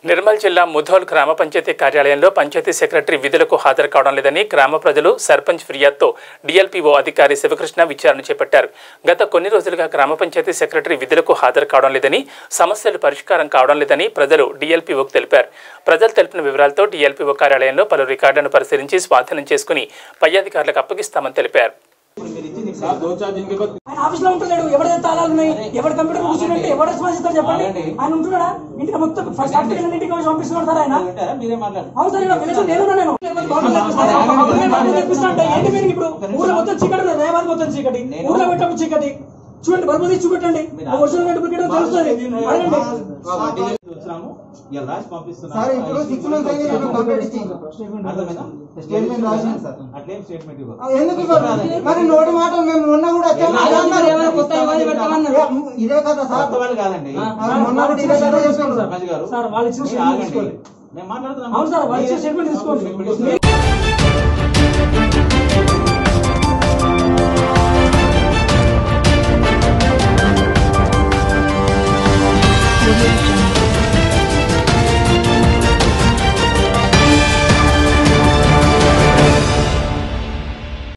నిర్మల్ జిల్లా ముధోల్ గ్రామ పంచాయతీ కార్యాలయంలో పంచాయతీ సెక్రటరీ విధులకు హాజరు కావడం లేదని గ్రామ ప్రజలు సర్పంచ్ ఫిర్యాదుతో డిఎల్పీఓ అధికారి శివకృష్ణ విచారణ చేపట్టారు గత కొన్ని రోజులుగా గ్రామ పంచాయతీ సెక్రటరీ విధులకు హాజరు కావడం లేదని సమస్యలు పరిష్కారం కావడం లేదని ప్రజలు డిఎల్పీఓకు తెలిపారు ప్రజలు తెలిపిన వివరాలతో డిఎల్పీఓ కార్యాలయంలో పలు రికార్డులను పరిశీలించి స్వాధీనం చేసుకుని పై అధికారులకు అప్పగిస్తామని తెలిపారు ఆయన ఆఫీస్ లో ఉంటున్నాడు ఎవరైతే తాళాలు ఉన్నాయి ఎవరి కంప్యూటర్ కూర్చుంటే ఎవరు రెస్పాన్స్ ఇస్తారు చెప్పండి ఆయన ఉంటున్నాడా ఇంటికి మొత్తం ఫస్ట్ ఫ్యాక్టరీ ఇంటికి వచ్చి పంపిస్తున్నాడు సార్ ఆయన మీరే మాట్లాడండి అవును సార్ ఇలా తెలుసు నేను ఉన్నా నేను బాబు తెప్పిస్తా అంటే ఏంటి మీరు ఇప్పుడు ఊర్లో మొత్తం చీకటి ఉన్నది రేవాది మొత్తం చీకటి ఊర్లో పెట్టడం చీకటి చూడండి బల్బు తీసి చూపెట్టండి ఒరిజినల్ డూప్లికేట్ తెలుస్తుంది అడగండి వచ్చినాము ఇలా రాసి పంపిస్తున్నాము సార్ ఇప్పుడు సిక్స్ మంత్స్ అయింది నేను కంప్లీట్ ఇచ్చింది అర్థమైందా? స్టేట్మెంట్ రాసినాను సార్ అట్లేం స్టేట్మెంట్ ఇవ్వదు ఆ, ఎందుకు ఇవ్వరు? మరి నోటి మాట మేము మొన్న కూడా వచ్చాము అదే అన్నారు. ఏమైనా కొత్త ఇవ్వాలి పెట్టమన్నారు. ఏ, ఇదే కదా సార్ కొత్త వాళ్ళు కాదండి ఆ, మొన్న కూడా ఇదే కదా చేస్తున్నాం సార్ సర్పంచ్ గారు సార్ వాళ్ళు ఇచ్చిన మీరు స్టేట్మెంట్ ఆగండి తీసుకోండి నేను మాట్లాడుతున్నాను అవును సార్ వాళ్ళు ఇచ్చిన స్టేట్మెంట్ తీసుకోండి